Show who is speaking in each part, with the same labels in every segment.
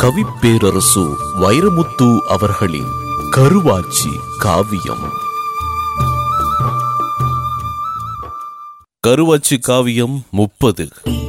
Speaker 1: கவிப்பேரரசு வைரமுத்து அவர்களின் கருவாச்சி காவியம் கருவாச்சி காவியம் முப்பது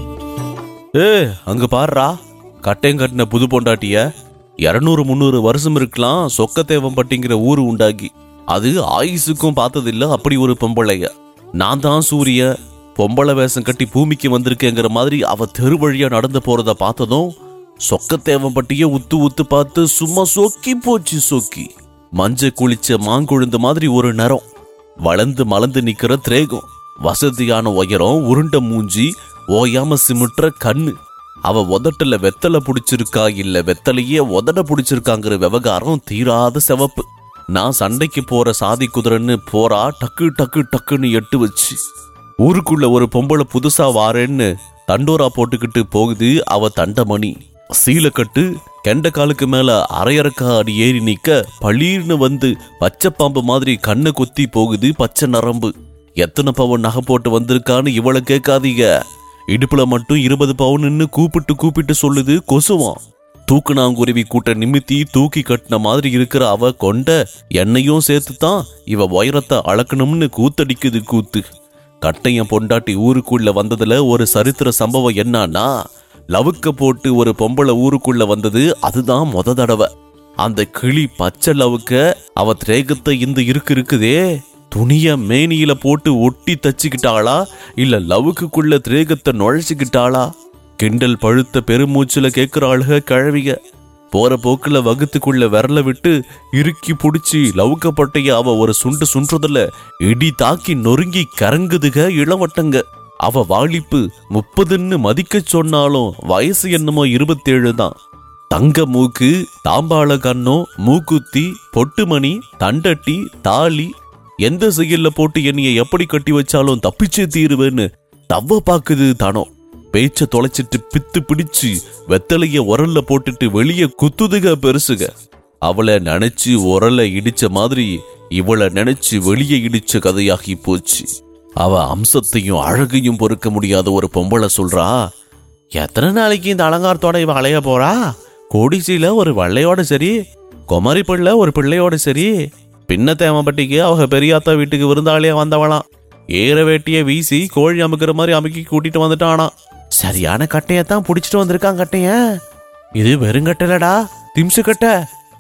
Speaker 1: ஏ அங்க பாருடா கட்டையும் கட்டின புது பொண்டாட்டிய இருநூறு முந்நூறு வருஷம் இருக்கலாம் சொக்கத்தேவம்பட்டிங்கிற ஊரு உண்டாகி அது ஆயுசுக்கும் பார்த்ததில்ல அப்படி ஒரு பொம்பளைய நான் தான் சூரிய பொம்பளை வேஷம் கட்டி பூமிக்கு வந்திருக்கேங்கிற மாதிரி அவ தெரு வழியா நடந்து போறத பார்த்ததும் சொக்கத்தேவம்பட்டிய உத்து உத்து பார்த்து சும்மா சொக்கி போச்சு சொக்கி மஞ்ச குளிச்ச மாங்குழுந்த மாதிரி ஒரு நிறம் வளர்ந்து மலர்ந்து நிக்கிற திரேகம் வசதியான உயரம் உருண்ட மூஞ்சி ஓயாம சிமிட்டுற கண்ணு அவ உதட்டுல வெத்தலை புடிச்சிருக்கா இல்ல வெத்தலையே உதட புடிச்சிருக்காங்கிற விவகாரம் தீராத சிவப்பு நான் சண்டைக்கு போற சாதி குதிரைன்னு போறா டக்கு டக்கு டக்குன்னு எட்டு வச்சு ஊருக்குள்ள ஒரு பொம்பளை புதுசா வாரேன்னு தண்டோரா போட்டுக்கிட்டு போகுது அவ தண்டமணி சீலக்கட்டு கெண்ட காலுக்கு மேல அரையறக்கா அடி ஏறி நிக்க பளீர்னு வந்து பச்சை பாம்பு மாதிரி கண்ணை கொத்தி போகுது பச்சை நரம்பு எத்தனை பவுன் நகை போட்டு வந்திருக்கான்னு இவளை கேட்காதீங்க இடுப்புல மட்டும் இருபது பவுன்னு கூப்பிட்டு கூப்பிட்டு சொல்லுது கொசுவான் தூக்குனாங்குருவி கூட்ட நிமித்தி தூக்கி கட்டின மாதிரி இருக்கிற அவ கொண்ட என்னையும் சேர்த்து தான் இவ உயரத்தை அளக்கணும்னு கூத்தடிக்குது கூத்து கட்டையன் பொண்டாட்டி ஊருக்குள்ள வந்ததுல ஒரு சரித்திர சம்பவம் என்னன்னா லவுக்க போட்டு ஒரு பொம்பளை ஊருக்குள்ள வந்தது அதுதான் முத தடவை அந்த கிளி பச்சை லவுக்க அவ திரேகத்தை இந்த இருக்கு இருக்குதே துணிய மேனியில போட்டு ஒட்டி தச்சுக்கிட்டாளா இல்ல லவுக்குள்ள திரேகத்தை நுழைச்சுக்கிட்டாளா கிண்டல் பழுத்த பெருமூச்சுல கேக்குறாளுக கழவிக போற போக்குல வகுத்துக்குள்ள விரல விட்டு இறுக்கி புடிச்சு லவுக்கப்பட்டைய அவ ஒரு சுண்டு சுன்றதுல இடி தாக்கி நொறுங்கி கரங்குதுக இளவட்டங்க அவ வாலிப்பு முப்பதுன்னு மதிக்க சொன்னாலும் வயசு என்னமோ இருபத்தேழு தான் தங்க மூக்கு தாம்பாள கண்ணம் மூக்குத்தி பொட்டுமணி தண்டட்டி தாலி எந்த செயல்ல போட்டு என்னைய எப்படி கட்டி வச்சாலும் தப்பிச்சே தீருவேன்னு தவ்வ பாக்குது தானோ பேச்ச தொலைச்சிட்டு பித்து பிடிச்சு வெத்தலைய உரல்ல போட்டுட்டு வெளியே குத்துதுக பெருசுக அவளை நினைச்சு உரலை இடிச்ச மாதிரி இவளை நினைச்சு வெளியே இடிச்ச கதையாகி போச்சு அவ அம்சத்தையும் அழகையும் பொறுக்க முடியாத ஒரு பொம்பளை சொல்றா எத்தனை நாளைக்கு இந்த அலங்காரத்தோட இவ அலைய போறா கோடிசியில ஒரு வள்ளையோட சரி குமரி பிள்ளை ஒரு பிள்ளையோட சரி பின்ன தேமப்பட்டிக்கு அவங்க பெரியாத்தா வீட்டுக்கு விருந்தாளியா வந்தவளாம் ஏற வேட்டிய வீசி கோழி அமுக்கிற மாதிரி அமுக்கி கூட்டிட்டு வந்துட்டானா சரியான கட்டையத்தான் புடிச்சிட்டு வந்திருக்கான் கட்டையன் இது வெறுங்கட்டலடா திம்சு கட்டை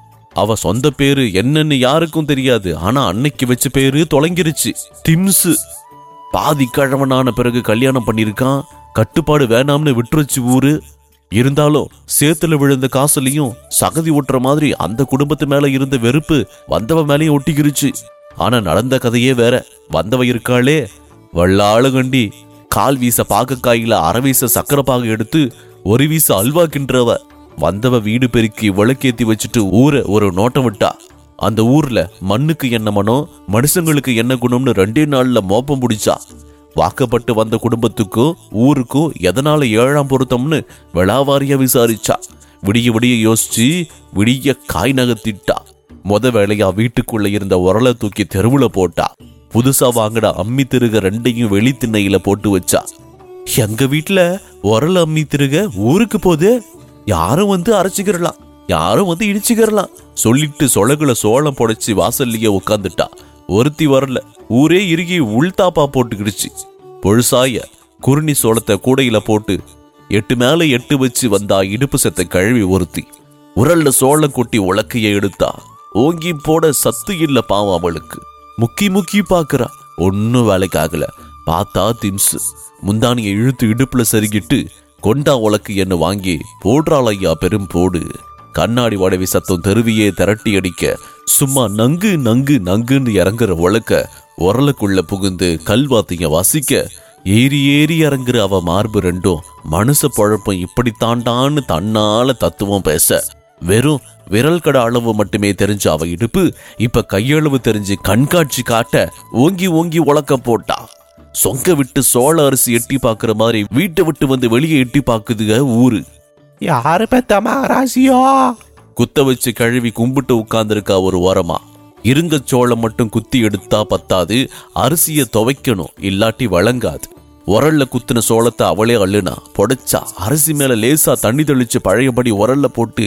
Speaker 1: அவ சொந்த பேரு என்னன்னு யாருக்கும் தெரியாது ஆனா அன்னைக்கு வச்ச பேரு தொலைங்கிருச்சு திம்சு பாதி கிழவனான பிறகு கல்யாணம் பண்ணிருக்கான் கட்டுப்பாடு வேணாம்னு விட்டுருச்சு ஊரு இருந்தாலும் சேத்துல விழுந்த காசுலயும் சகதி ஓட்டுற மாதிரி அந்த குடும்பத்து மேல இருந்த வெறுப்பு வந்தவ மேலயும் ஒட்டிக்கிருச்சு ஆனா நடந்த கதையே வேற வந்தவ இருக்காளே வள்ளாளு கண்டி கால் வீச பாகக்காயில அரை வீச சக்கரை பாகு எடுத்து ஒரு வீச அல்வா கின்றவ வந்தவ வீடு பெருக்கி விளக்கேத்தி வச்சுட்டு ஊரை ஒரு நோட்டம் விட்டா அந்த ஊர்ல மண்ணுக்கு என்ன மனம் மனுஷங்களுக்கு என்ன குணம்னு ரெண்டே நாள்ல மோப்பம் பிடிச்சா வாக்கப்பட்டு வந்த குடும்பத்துக்கும் ஊருக்கும் எதனால ஏழாம் பொருத்தம்னு விளாவாரியா விசாரிச்சா விடிய விடிய யோசிச்சு விடிய காய் நகர்த்திட்டா முத வேலையா வீட்டுக்குள்ள இருந்த உரலை தூக்கி தெருவுல போட்டா புதுசா வாங்கின அம்மி திருக ரெண்டையும் வெளி திண்ணையில போட்டு வச்சா எங்க வீட்ல உரல் அம்மி திருக ஊருக்கு போகுது யாரும் வந்து அரைச்சிக்கிறலாம் யாரும் வந்து இடிச்சுக்கிறலாம் சொல்லிட்டு சொலகுல சோளம் புடைச்சு வாசல்லையே உட்காந்துட்டா ஒருத்தி வரல ஊரே இறுகி உள்தாப்பா போட்டுக்கிடுச்சு பொழுசாய குருணி சோளத்தை கூடையில போட்டு எட்டு மேல எட்டு வச்சு வந்தா இடுப்பு செத்த கழுவி ஒருத்தி உரல்ல சோளம் கொட்டி உலக்கைய எடுத்தா ஓங்கி போட சத்து இல்ல பாவம் அவளுக்கு முக்கி முக்கி பாக்குறா ஒன்னும் வேலைக்கு ஆகல பார்த்தா திம்சு முந்தானியை இழுத்து இடுப்புல செருகிட்டு கொண்டா உலக்கு என்ன வாங்கி போடுறாள் ஐயா பெரும் போடு கண்ணாடி வடவி சத்தம் தெருவியே திரட்டி அடிக்க சும்மா நங்கு நங்கு நங்குன்னு இறங்குற உலக்க உரலுக்குள்ள புகுந்து கல்வாத்திய வாசிக்க ஏறி ஏறி இறங்குற அவ மார்பு ரெண்டும் மனுஷ பழப்பம் இப்படித்தாண்டான்னு தன்னால தத்துவம் பேச வெறும் விரல் கட அளவு மட்டுமே தெரிஞ்ச அவ இடுப்பு இப்ப கையளவு தெரிஞ்சு கண்காட்சி காட்ட ஓங்கி ஓங்கி உலக்க போட்டா சொங்க விட்டு சோள அரிசி எட்டி பாக்குற மாதிரி வீட்டை விட்டு வந்து வெளியே எட்டி பாக்குதுக ஊரு
Speaker 2: யாரு பெத்த மகராசியோ
Speaker 1: குத்த வச்சு கழுவி கும்பிட்டு உட்கார்ந்திருக்கா ஒரு ஓரமா இருங்க சோளம் மட்டும் குத்தி எடுத்தா பத்தாது அரிசிய துவைக்கணும் இல்லாட்டி வழங்காது உரல்ல குத்துன சோளத்தை அவளே அள்ளுனா புடைச்சா அரிசி மேல லேசா தண்ணி தெளிச்சு பழையபடி உரல்ல போட்டு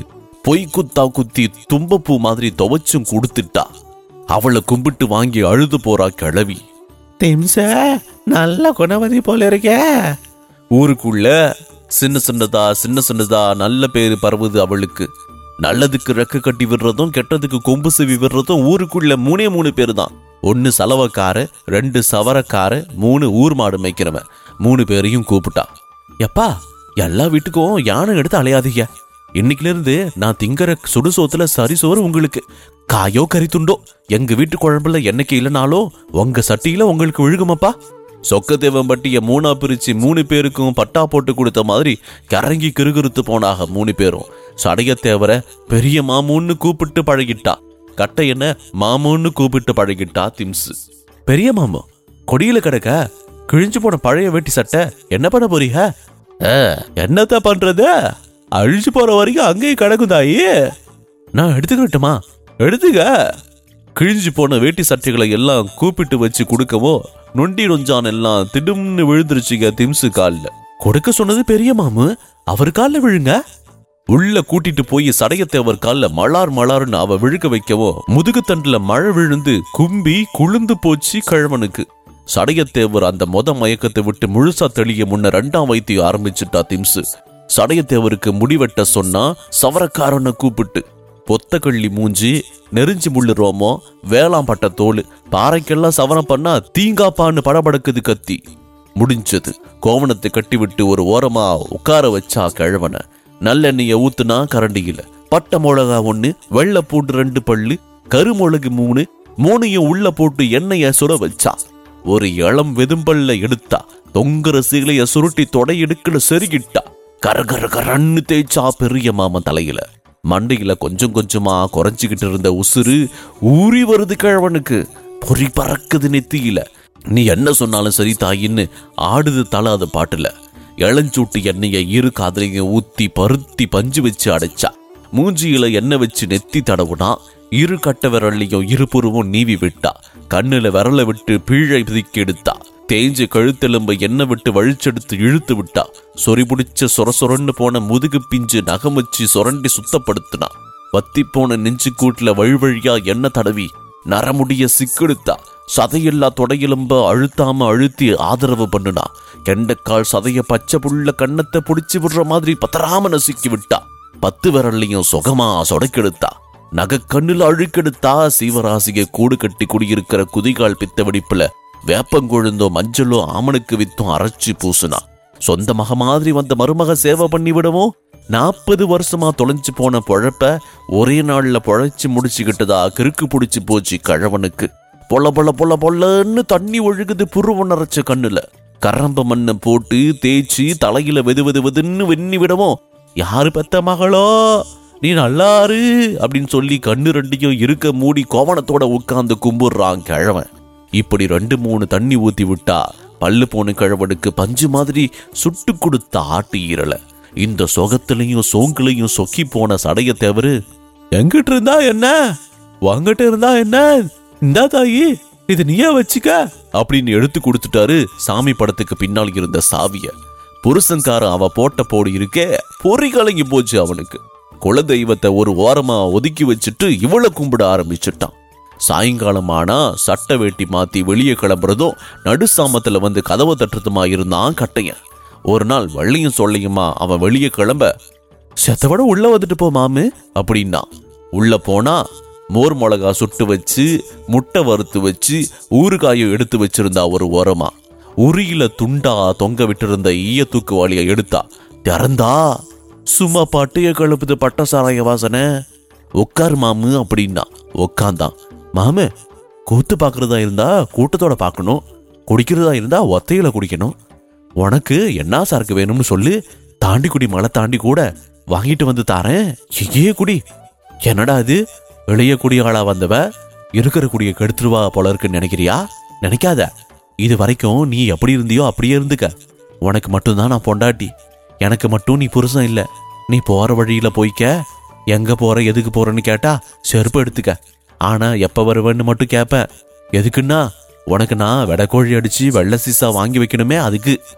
Speaker 1: பொய் குத்தா குத்தி தும்பப்பூ மாதிரி துவைச்சும் கொடுத்துட்டா அவளை கும்பிட்டு வாங்கி அழுது போறா கிழவி
Speaker 2: திம்ச நல்ல குணவதி போல இருக்கே
Speaker 1: ஊருக்குள்ள சின்ன சின்னதா சின்ன சின்னதா நல்ல பேரு பரவுது அவளுக்கு நல்லதுக்கு ரெக்க கட்டி விடுறதும் கெட்டதுக்கு கொம்பு செவி விடுறதும் ஊருக்குள்ள மூணே மூணு பேர் தான் ஒன்னு சலவக்கார ரெண்டு சவரக்கார மூணு ஊர் மாடு மேய்க்கிறவன் மூணு பேரையும் கூப்பிட்டா எப்பா எல்லா வீட்டுக்கும் யானை எடுத்து அலையாதீங்க இன்னைக்குல இருந்து நான் திங்கற சுடுசோத்துல சரி சோறு உங்களுக்கு காயோ கறி துண்டோ எங்க வீட்டு குழம்புல என்னைக்கு இல்லைனாலும் உங்க சட்டியில உங்களுக்கு விழுகுமப்பா சொக்கத்தேவம்பட்டிய மூணா பிரிச்சு மூணு பேருக்கும் பட்டா போட்டு கொடுத்த மாதிரி கறங்கி கிறுகிறுத்து போனாக மூணு பேரும் சடையத்தேவரை பெரிய மாமூன்னு கூப்பிட்டு பழகிட்டா கட்டை என்ன மாமூன்னு கூப்பிட்டு பழகிட்டா திம்ஸ் பெரிய மாமு கொடியில கிடக்க கிழிஞ்சு போன பழைய வேட்டி சட்டை என்ன பண்ண போறீங்க "ஆ, என்னத்த பண்றது அழிஞ்சு போற வரைக்கும் அங்கேயும் கிடக்கும் தாயி நான் எடுத்துக்கிட்டுமா எடுத்துக்க கிழிஞ்சு போன வேட்டி சட்டைகளை எல்லாம் கூப்பிட்டு வச்சு கொடுக்கவோ நொண்டி நொஞ்சான் எல்லாம் திடும்னு விழுந்துருச்சுங்க திம்சு கால்ல கொடுக்க சொன்னது பெரிய மாமு அவர் கால்ல விழுங்க உள்ள கூட்டிட்டு போய் சடையத்தேவர் கால்ல மலார் மலார்னு அவ விழுக்க வைக்கவோ முதுகுத்தண்டுல மழை விழுந்து கும்பி குளுந்து போச்சு கழவனுக்கு சடையத்தேவர் அந்த மொத மயக்கத்தை விட்டு முழுசா தெளிய முன்ன ரெண்டாம் வைத்தியம் ஆரம்பிச்சுட்டா திம்சு சடையத்தேவருக்கு முடிவெட்ட சொன்னா சவரக்காரனை கூப்பிட்டு பொத்தக்கள்ளி மூஞ்சி நெறிஞ்சு முள்ளு ரோமம் வேளாம்பட்ட தோல் பாறைக்கெல்லாம் சவரம் பண்ணா தீங்காப்பான்னு படபடக்குது கத்தி முடிஞ்சது கோவணத்தை கட்டிவிட்டு ஒரு ஓரமா உட்கார வச்சா கிழவன நல்லெண்ணெய ஊத்துனா கரண்டியில பட்டை மிளகா ஒண்ணு வெள்ளை பூண்டு ரெண்டு பல்லு கருமிளகு மூணு மூணையும் உள்ள போட்டு எண்ணெய சுட வச்சா ஒரு இளம் வெதும்பல்ல எடுத்தா தொங்குற சீலைய சுருட்டி தொடை எடுக்கல செருகிட்டா கரகர கரன்னு தேய்ச்சா பெரிய மாமன் தலையில மண்டையில கொஞ்சம் கொஞ்சமா குறைஞ்சிக்கிட்டு இருந்த உசுறு ஊறி வருது கிழவனுக்கு பொறி பறக்குது நெத்தியில நீ என்ன சொன்னாலும் சரி தாயின்னு ஆடுது தலை அது பாட்டுல இளஞ்சூட்டு எண்ணெய இரு காதலையும் ஊத்தி பருத்தி பஞ்சு வச்சு அடைச்சா மூஞ்சியில எண்ணெய் வச்சு நெத்தி தடவுனா இரு கட்ட விரல்லையும் இருபுறமும் நீவி விட்டா கண்ணுல விரல விட்டு பீழை பிதிக்கி எடுத்தா தேஞ்ச கழுத்தெலும்பை எண்ணெய் விட்டு வழிச்செடுத்து இழுத்து விட்டா சொறி பிடிச்ச சொர சொரன்னு போன முதுகு பிஞ்சு நகம் வச்சு சொரண்டி சுத்தப்படுத்தினா வத்தி போன நெஞ்சு கூட்டுல வழிவழியா எண்ணெய் தடவி நரமுடிய சிக்கெடுத்தா சதையில்லா தொடையெலும்ப அழுத்தாம அழுத்தி ஆதரவு பண்ணுனா கெண்டக்கால் சதைய பச்சை புள்ள கண்ணத்தை புடிச்சு விடுற மாதிரி பத்தராம நசுக்கி விட்டா பத்து விரல்லையும் சுகமா சொடக்கெடுத்தா நகைக்கண்ணுல அழுக்கெடுத்தா சீவராசிய கூடு கட்டி குடியிருக்கிற குதிகால் பித்த வெடிப்புல வேப்பங்கொழுந்தோ மஞ்சளோ ஆமனுக்கு வித்தும் அரைச்சு பூசுனா சொந்த மக மாதிரி வந்த மருமக சேவை பண்ணி விடவும் நாற்பது வருஷமா தொலைஞ்சு போன பொழப்ப ஒரே நாள்ல பொழைச்சு முடிச்சுக்கிட்டதா கிறுக்கு பிடிச்சு போச்சு கழவனுக்கு பொல பொல பொல பொலன்னு தண்ணி ஒழுகுது புருவ நரைச்ச கண்ணுல கரம்ப மண்ணை போட்டு தேய்ச்சி தலையில வெது வெது வெதுன்னு வெண்ணி விடவும் யாரு பெத்த மகளோ நீ நல்லாரு அப்படின்னு சொல்லி கண்ணு ரெண்டையும் இருக்க மூடி கோவணத்தோட உட்கார்ந்து கும்பிடுறான் கிழவன் இப்படி ரெண்டு மூணு தண்ணி ஊத்தி விட்டா பல்லு போன கிழவனுக்கு பஞ்சு மாதிரி சுட்டு கொடுத்த ஆட்டு ஈரலை இந்த சொகத்திலையும் சோங்குலையும் சொக்கி போன சடைய தவிர எங்கிட்ட இருந்தா என்ன உங்ககிட்ட இருந்தா என்ன இந்தா தாயி இது நீயே வச்சுக்க அப்படின்னு எடுத்து கொடுத்துட்டாரு சாமி படத்துக்கு பின்னால் இருந்த சாவிய புருஷன்காரன் அவ போட்ட போடு இருக்கே பொறி கலங்கி போச்சு அவனுக்கு குல தெய்வத்தை ஒரு ஓரமா ஒதுக்கி வச்சுட்டு இவளை கும்பிட ஆரம்பிச்சிட்டான் சாயங்காலம் ஆனா சட்டை வேட்டி மாத்தி வெளியே கிளம்புறதும் நடுசாமத்துல வந்து கதவை தட்டுறதுமா இருந்தான் கட்டையன் ஒரு நாள் வள்ளியும் சொல்லியுமா அவன் வெளியே கிளம்ப செத்தவட உள்ள வந்துட்டு போ மாமு அப்படின்னா உள்ள போனா மோர் மிளகா சுட்டு வச்சு முட்டை வறுத்து வச்சு ஊறுகாயை எடுத்து வச்சிருந்தா ஒரு ஓரமா உரியில துண்டா தொங்க விட்டிருந்த ஈய தூக்குவாளியை எடுத்தா திறந்தா சும்மா பட்டைய கழுப்புது பட்ட சாராய வாசனை உட்கார் மாமு அப்படின்னா உக்காந்தான் மாமு கூத்து பார்க்கறதா இருந்தா கூட்டத்தோட பார்க்கணும் குடிக்கிறதா இருந்தா ஒத்தையில குடிக்கணும் உனக்கு என்ன சரக்கு வேணும்னு சொல்லு தாண்டி குடி மலை தாண்டி கூட வாங்கிட்டு வந்து தாரேன் எங்கே குடி என்னடா இது வெளிய குடி ஆளா வந்தவ இருக்கிற குடிய கெடுத்துருவா போல இருக்குன்னு நினைக்கிறியா நினைக்காத இது வரைக்கும் நீ எப்படி இருந்தியோ அப்படியே இருந்துக்க உனக்கு மட்டும்தான் நான் பொண்டாட்டி எனக்கு மட்டும் நீ புருஷன் இல்ல நீ போற வழியில போய்க்க எங்க போற எதுக்கு போறன்னு கேட்டா செருப்பு எடுத்துக்க ஆனா எப்ப வருவேன்னு மட்டும் கேட்பேன் எதுக்குன்னா உனக்கு நான் வெடக்கோழி அடிச்சு வெள்ளை சீசா வாங்கி வைக்கணுமே அதுக்கு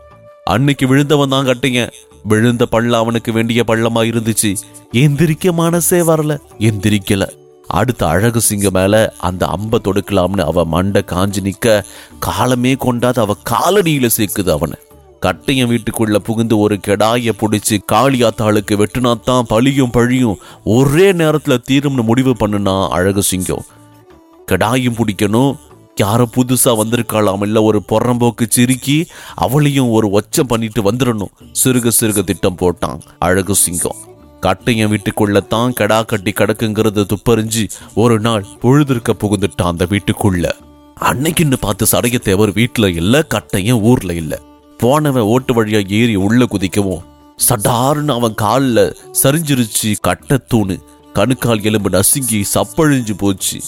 Speaker 1: அன்னைக்கு விழுந்தவன் தான் கட்டிங்க விழுந்த பள்ளம் அவனுக்கு வேண்டிய பள்ளமா இருந்துச்சு எந்திரிக்க மனசே வரல எந்திரிக்கல அடுத்த அழகு சிங்க மேல அந்த அம்ப தொடுக்கலாம்னு அவ மண்டை காஞ்சு நிக்க காலமே கொண்டாது அவ காலடியில சேர்க்குது அவனை கட்டையன் வீட்டுக்குள்ள புகுந்து ஒரு கெடாய புடிச்சு காளியாத்தாளுக்கு வெட்டுனாத்தான் பழியும் பழியும் ஒரே நேரத்துல தீரும்னு முடிவு பண்ணுனா அழகு சிங்கம் கடாயும் பிடிக்கணும் யாரோ புதுசா வந்திருக்காளாம் இல்ல ஒரு பொறம்போக்கு சிரிக்கி அவளையும் ஒரு ஒச்சம் பண்ணிட்டு வந்துடணும் சிறுக சிறுக திட்டம் போட்டான் அழகு சிங்கம் கட்டையன் வீட்டுக்குள்ளத்தான் கெடா கட்டி கிடக்குங்கிறத துப்பறிஞ்சு ஒரு நாள் பொழுதிருக்க புகுந்துட்டான் அந்த வீட்டுக்குள்ள அன்னைக்குன்னு பார்த்து சடையத்தேவர் வீட்டுல இல்ல கட்டையன் ஊர்ல இல்ல போனவன் ஓட்டு வழியா ஏறி உள்ள குதிக்கவும் சடார்னு அவன் கால்ல சரிஞ்சிருச்சு கட்டத்தூணு கணுக்கால் எலும்பு நசுங்கி சப்பழிஞ்சு போச்சு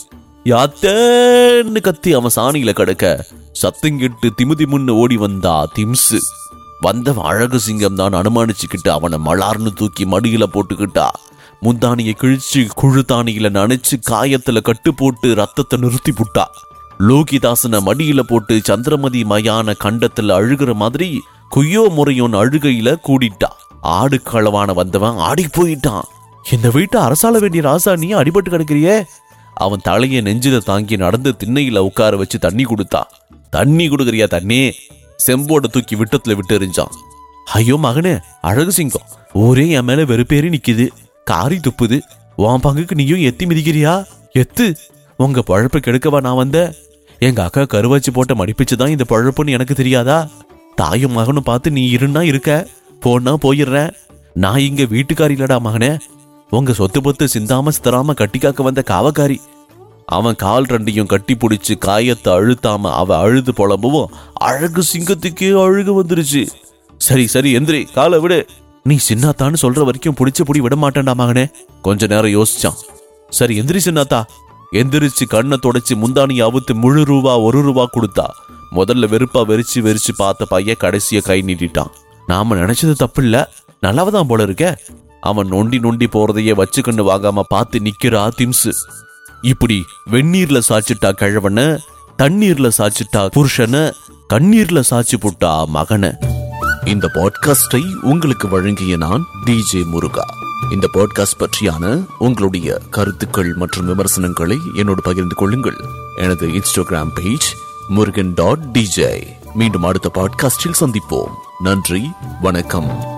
Speaker 1: யாத்தேன்னு கத்தி அவன் சாணியில கிடக்க சத்தங்கிட்டு திமுதி முன்னு ஓடி வந்தா திம்சு வந்தவன் அழகு சிங்கம் தான் அனுமானிச்சுக்கிட்டு அவனை மலார்னு தூக்கி மடியில போட்டுக்கிட்டா முந்தானியை கிழிச்சு குழுத்தானியில நனைச்சு காயத்துல கட்டு போட்டு ரத்தத்தை நிறுத்தி புட்டா லோகிதாசனை மடியில போட்டு சந்திரமதி மயான கண்டத்துல அழுகிற மாதிரி குய்யோ முறையோன் அழுகையில கூடிட்டா ஆடு களவான வந்தவன் ஆடி போயிட்டான் இந்த வீட்டை அரசாள வேண்டிய ராசா நீ அடிபட்டு கிடக்கிறியே அவன் தலையை நெஞ்சில தாங்கி நடந்து திண்ணையில உட்கார வச்சு தண்ணி கொடுத்தா தண்ணி கொடுக்குறியா தண்ணி செம்போட தூக்கி விட்டத்துல விட்டு எறிஞ்சான் ஐயோ மகனே அழகு சிங்கம் ஊரே என் மேல வெறுப்பேறி நிக்குது காரி துப்புது உன் பங்குக்கு நீயும் எத்தி மிதிக்கிறியா எத்து உங்க பழப்பை கெடுக்கவா நான் வந்தேன் எங்க அக்கா கருவாச்சி போட்ட மடிப்பிச்சு தான் இந்த பழப்புன்னு எனக்கு தெரியாதா தாயும் மகனும் பார்த்து நீ இருன்னா இருக்க போனா போயிடுறேன் நான் இங்க வீட்டுக்காரி இல்லடா மகனே உங்க சொத்து பொத்து சிந்தாம சித்தராம கட்டி காக்க வந்த காவக்காரி அவன் கால் ரெண்டையும் கட்டி பிடிச்சு காயத்தை அழுத்தாம அவ அழுது புலம்பவும் அழகு சிங்கத்துக்கே அழுகு வந்துருச்சு சரி சரி எந்திரி காலை விடு நீ சின்னாத்தான்னு சொல்ற வரைக்கும் பிடிச்ச புடி விட மாட்டேன்டா மகனே கொஞ்ச நேரம் யோசிச்சான் சரி எந்திரி சின்னாத்தா எந்திரிச்சு கண்ணை தொடச்சு முந்தானி அவுத்து முழு ரூபா ஒரு ரூபா கொடுத்தா முதல்ல வெறுப்பா வெறிச்சு வெறிச்சு பார்த்த பையன் கடைசிய கை நீட்டிட்டான் நாம நினைச்சது தப்பு இல்ல நல்லவதான் போல இருக்க அவன் நொண்டி நொண்டி போறதையே வச்சுக்கண்ணு வாங்காம பார்த்து நிக்கிறா திம்சு இப்படி வெந்நீர்ல சாச்சிட்டா கிழவன தண்ணீர்ல சாச்சிட்டா புருஷன கண்ணீர்ல சாச்சி புட்டா மகன இந்த பாட்காஸ்டை உங்களுக்கு வழங்கிய நான் டிஜே முருகா இந்த பாட்காஸ்ட் பற்றியான உங்களுடைய கருத்துக்கள் மற்றும் விமர்சனங்களை என்னோடு பகிர்ந்து கொள்ளுங்கள் எனது Instagram page Murugan dot DJ மீண்டும் அடுத்த பாட்காஸ்டில் சந்திப்போம் நன்றி வணக்கம்